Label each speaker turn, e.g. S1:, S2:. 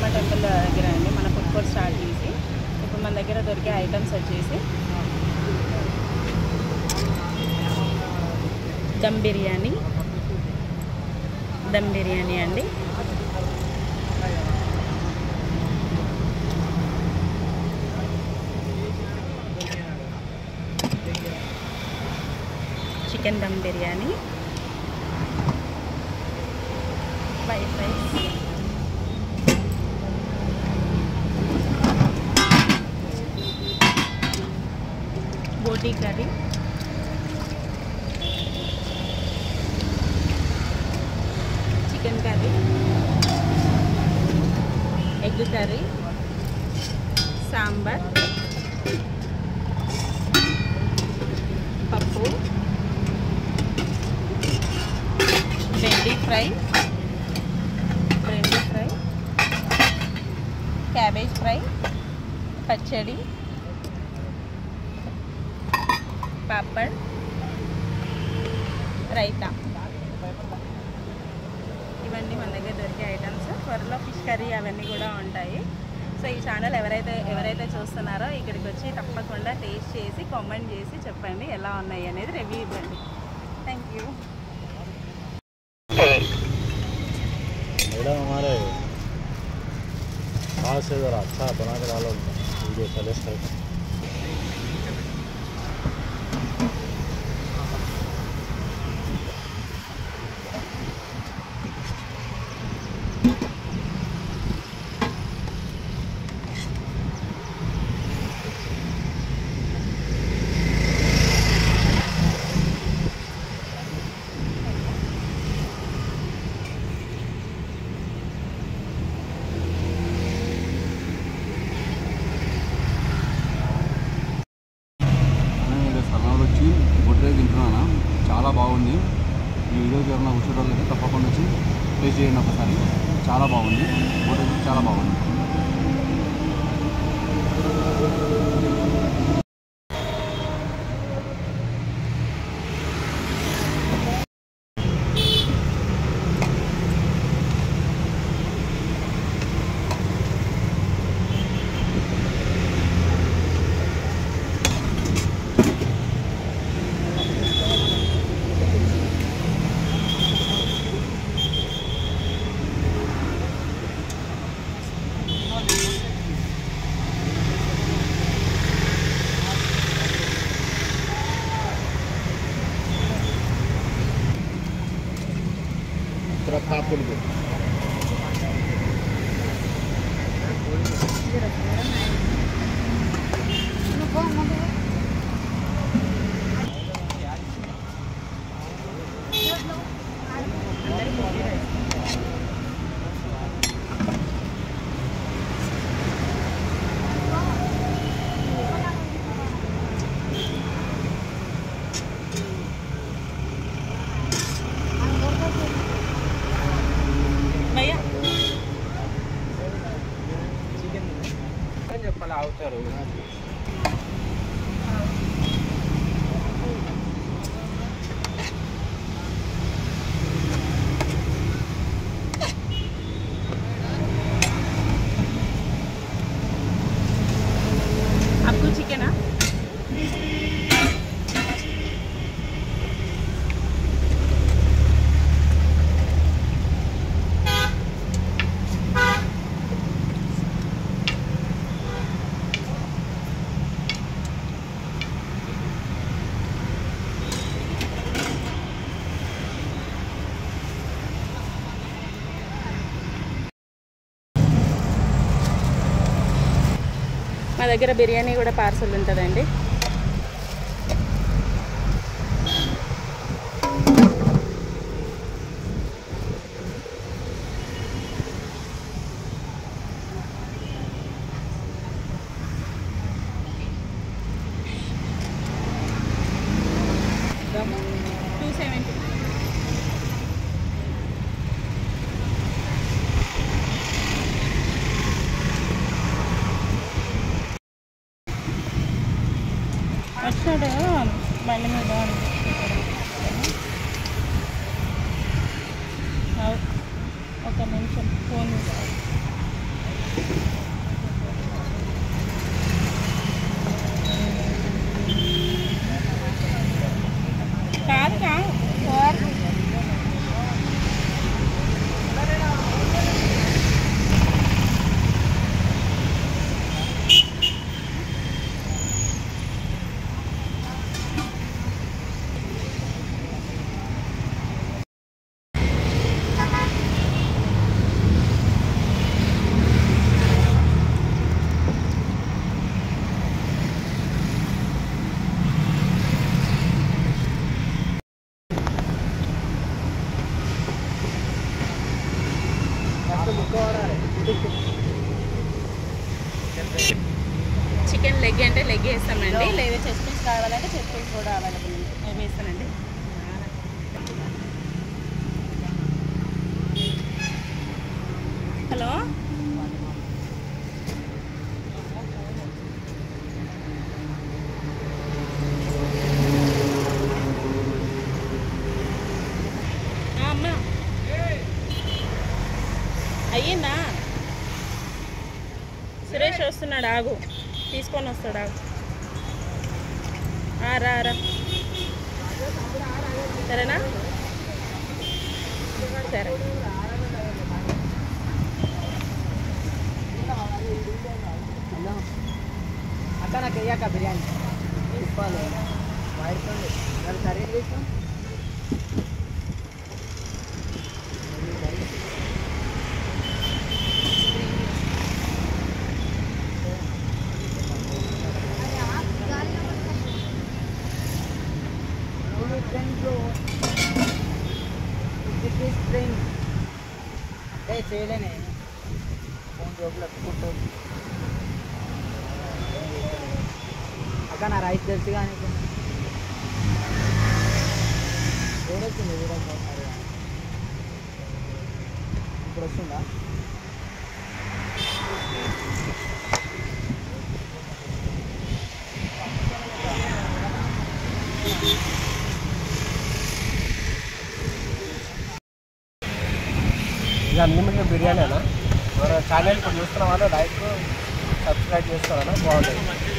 S1: Durgamma temple దగ్గర అండి మన ఫుడ్ కోర్ట్ స్టార్ట్ చేసి ఇప్పుడు మన దగ్గర దొరికే ఐటమ్స్ వచ్చేసి దమ్ బిర్యానీ దమ్ బిర్యానీ అండి chicken dum biryani white rice బోటీ curry chicken curry egg curry sambar పప్పు బెండి ఫ్రై బెండి ఫ్రై క్యాబేజ్ ఫ్రై పచ్చడి పాపడ్ రైతా ఇవన్నీ మన దగ్గర దొరికే ఐటమ్స్ త్వరలో ఫిష్ కర్రీ అవన్నీ కూడా ఉంటాయి సో ఈ ఛానల్ ఎవరైతే ఎవరైతే చూస్తున్నారో ఇక్కడికి వచ్చి తప్పకుండా టేస్ట్ చేసి కామెంట్ చేసి చెప్పండి ఎలా ఉన్నాయి అనేది రివ్యూ ఇవ్వండి థ్యాంక్ యూ
S2: मैडम हमारे हाथ से ज़रा अच्छा बना के डालो वीडियो चले सर
S3: నేను ఇక్కడ సరదాగా వచ్చి బొడ్డే తింటున్నాను చాలా బాగుంది ఈ వీడియోకి ఎవరైనా వచ్చేటోళ్ళు అయితే తప్పకుండా వచ్చి టేస్ట్ చేయండి ఒకసారి చాలా బాగుంది బొడ్డే చాలా బాగుంది
S1: భయ్యా
S2: చెప్పాలి అవుతారు
S1: आपको चिकन है మా దగ్గర బిర్యానీ కూడా పార్సల్ ఉంటుందండి టూ సెవెంటీ వచ్చాడు బండి మీద అవు- ఒక నిమిషం ఫోన్ చేస్తాను. చికెన్ లెగ్ అంటే లెగ్ వేస్తామండి లేదా చెస్ట్ పీస్ కావాలంటే చెస్ట్ పీస్ కూడా అవైలబుల్ ఉంది నేను వేస్తానండి హలో ఆ, అమ్మా అయ్యిందా సురేష్ వస్తున్నాడు ఆగు తీసుకొని వస్తాడు ఆగు ఆ, రా రా సరేనా సరే
S4: అక్క నాకు వెయ్యాక బిర్యానీ ఇవ్వాలి వాడుకోండి వాళ్ళు కర్రీ చేస్తాం చేయలేనే ఫోన్ జోబులు ఎత్తుకుంటూ అక్క నా రైస్ తెలుసు కానీ ఏడొచ్చింది వీడియో ఇప్పుడు వస్తుందా
S2: ఇది అన్లిమిటెడ్ బిర్యానీనా మన ఛానల్ ఇప్పుడు చూస్తున్న వాళ్ళు లైక్ సబ్స్క్రైబ్ చేసుకోవాలన్నా బాగుంటుంది